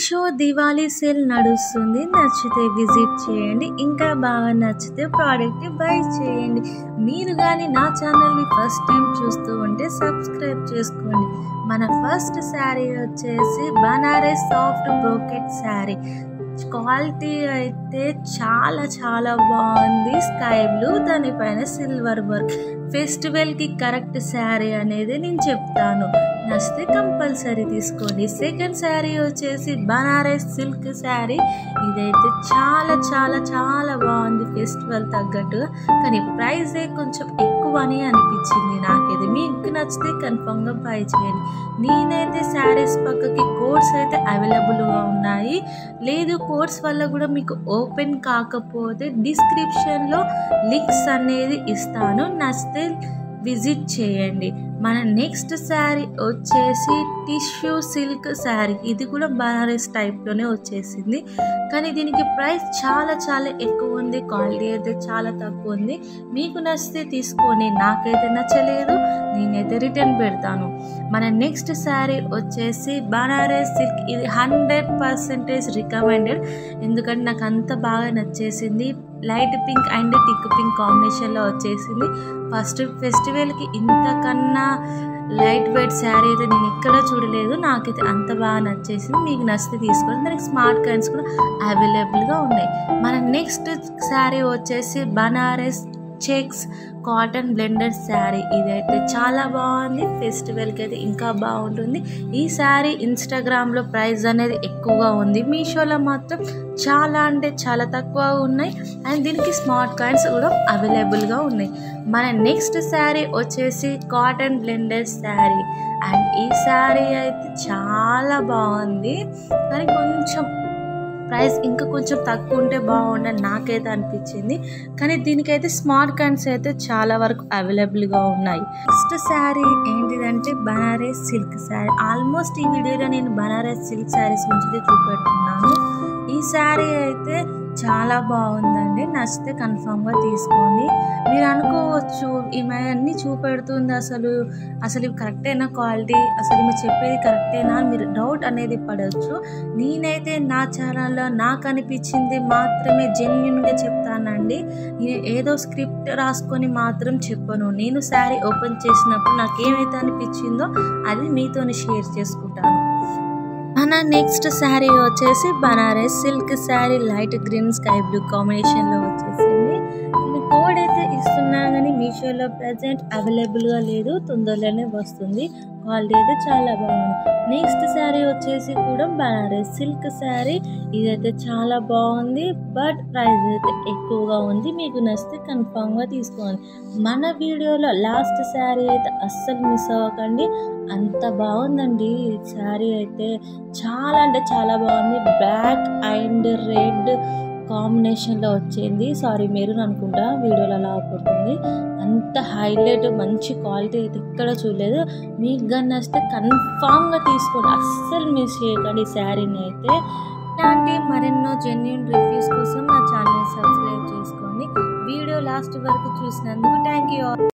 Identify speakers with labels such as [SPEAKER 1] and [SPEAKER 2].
[SPEAKER 1] Meesho Diwali sale నడుస్తుంది నచ్చితే visit చేయండి ఇంకా బాగా నచ్చితే ప్రోడక్ట్ బై చేయండి మీరు కానీ నా ఛానల్ని ఫస్ట్ టైం చూస్తూ ఉంటే సబ్స్క్రైబ్ చేసుకోండి మన ఫస్ట్ శారీ వచ్చేసి Banaras soft brocade sari quality అయితే చాలా చాలా బాగుంది స్కై బ్లూ దానిపైన సిల్వర్ వర్క్ ఫెస్టివల్కి కరెక్ట్ శారీ అనేది నేను చెప్తాను నచ్చితే కంపల్సరీ తీసుకోండి సెకండ్ శారీ వచ్చేసి బనారస్ సిల్క్ శారీ ఇదైతే చాలా చాలా చాలా బాగుంది ఫెస్టివల్ తగ్గట్టుగా కానీ ప్రైజే కొంచెం ఎక్కువ అని అనిపించింది నాకైతే మీకు నచ్చితే కన్ఫామ్గా బై చేయండి నేనైతే శారీస్ పక్కకి కోడ్స్ అయితే అవైలబుల్గా ఉన్నాయి లేదు కోడ్స్ వల్ల కూడా మీకు ఓపెన్ కాకపోతే డిస్క్రిప్షన్లో లింక్స్ అనేది ఇస్తాను నచ్చితే విజిట్ చేయండి మన నెక్స్ట్ శారీ వచ్చేసి టిష్యూ సిల్క్ శారీ ఇది కూడా బనారస్ టైప్లోనే వచ్చేసింది కానీ దీనికి ప్రైస్ చాలా చాలా ఎక్కువ ఉంది క్వాలిటీ అయితే చాలా తక్కువ ఉంది మీకు నచ్చితే తీసుకోండి నాకైతే నచ్చలేదు నేనైతే రిటర్న్ పెడతాను మన నెక్స్ట్ శారీ వచ్చేసి బనారస్ సిల్క్ ఇది హండ్రెడ్ పర్సెంటేజ్ రికమెండెడ్ ఎందుకంటే నాకు అంత బాగా నచ్చేసింది light pink and thick pink కాంబినేషన్లో వచ్చేసింది ఫస్ట్ ఫెస్టివల్కి ఇంతకన్నా లైట్ వెయిట్ శారీ అయితే నేను ఎక్కడ చూడలేదు నాకైతే అంత బాగా నచ్చేసింది మీకు నచ్చితే తీసుకోండి దానికి స్మార్ట్ కైండ్స్ కూడా అవైలబుల్గా ఉన్నాయి మన నెక్స్ట్ శారీ వచ్చేసి Banaras checks cotton blended sari ఇదైతే చాలా బాగుంది ఫెస్టివల్కి అయితే ఇంకా బాగుంటుంది ఈ శారీ ఇన్స్టాగ్రామ్లో ప్రైస్ అనేది ఎక్కువగా ఉంది మీషోలో మాత్రం చాలా అంటే చాలా తక్కువ ఉన్నాయి అండ్ దీనికి స్మార్ట్ కాయిన్స్ కూడా అవైలబుల్గా ఉన్నాయి మన నెక్స్ట్ శారీ వచ్చేసి కాటన్ బ్లెండెడ్ శారీ అండ్ ఈ శారీ అయితే చాలా బాగుంది కానీ కొంచెం ప్రైస్ ఇంకా కొంచెం తక్కువ ఉంటే బాగుండని నాకైతే అనిపించింది కానీ దీనికైతే స్మార్ట్ కైండ్స్ అయితే చాలా వరకు అవైలబుల్గా ఉన్నాయి ఫస్ట్ శారీ ఏంటిదంటే బనారస్ సిల్క్ శారీ ఆల్మోస్ట్ ఈ వీడియోలో నేను బనారస్ సిల్క్ శారీస్ గురించి చూపెడుతున్నాను ఈ శారీ అయితే చాలా బాగుందండి నచ్చితే కన్ఫామ్గా తీసుకోండి మీరు అనుకోవచ్చు ఈమె అన్నీ చూపెడుతుంది అసలు అసలు ఇవి కరెక్టేనా క్వాలిటీ అసలు ఈమె చెప్పేది కరెక్టేనా మీరు డౌట్ అనేది పడవచ్చు నేనైతే నా ఛానల్లో నాకు అనిపించింది మాత్రమే జెన్యున్గా చెప్తానండి నేను ఏదో స్క్రిప్ట్ రాసుకొని మాత్రం చెప్పను నేను శారీ ఓపెన్ చేసినప్పుడు నాకు ఏమైతే అనిపించిందో అది మీతోని షేర్ చేసుకుంటాను మన నెక్స్ట్ శారీ వచ్చేసి Banaras silk sari light green sky blue కాంబినేషన్లో వచ్చేసింది నేను కోడ్ అయితే ఇస్తున్నా కానీ మీషోలో ప్రజెంట్ అవైలబుల్గా లేదు తొందరలోనే వస్తుంది క్వాలిటీ అయితే చాలా బాగుంది నెక్స్ట్ శారీ వచ్చేసి కూడా బనారస్ సిల్క్ శారీ ఇదైతే చాలా బాగుంది బట్ ప్రైస్ అయితే ఎక్కువగా ఉంది మీకు నచ్చితే కన్ఫామ్గా తీసుకోండి మన వీడియోలో లాస్ట్ శారీ అయితే అస్సలు మిస్ అవ్వకండి అంత బాగుందండి శారీ అయితే చాలా అంటే చాలా బాగుంది బ్లాక్ అండ్ రెడ్ కాంబినేషన్లో వచ్చింది సారీ మెరూన్ అనుకుంటా వీడియోలో అలా పడుతుంది అంత హైలైట్ మంచి క్వాలిటీ అయితే ఇక్కడ చూడలేదు మీకు కానీ నచ్చితే కన్ఫామ్గా తీసుకోండి అస్సలు మిస్ చేయకండి ఈ శారీని అయితే ఇలాంటి మరెన్నో జెన్యున్ రివ్యూస్ కోసం నా ఛానల్ సబ్స్క్రైబ్ చేసుకోండి వీడియో లాస్ట్ వరకు చూసినందుకు థ్యాంక్ యూ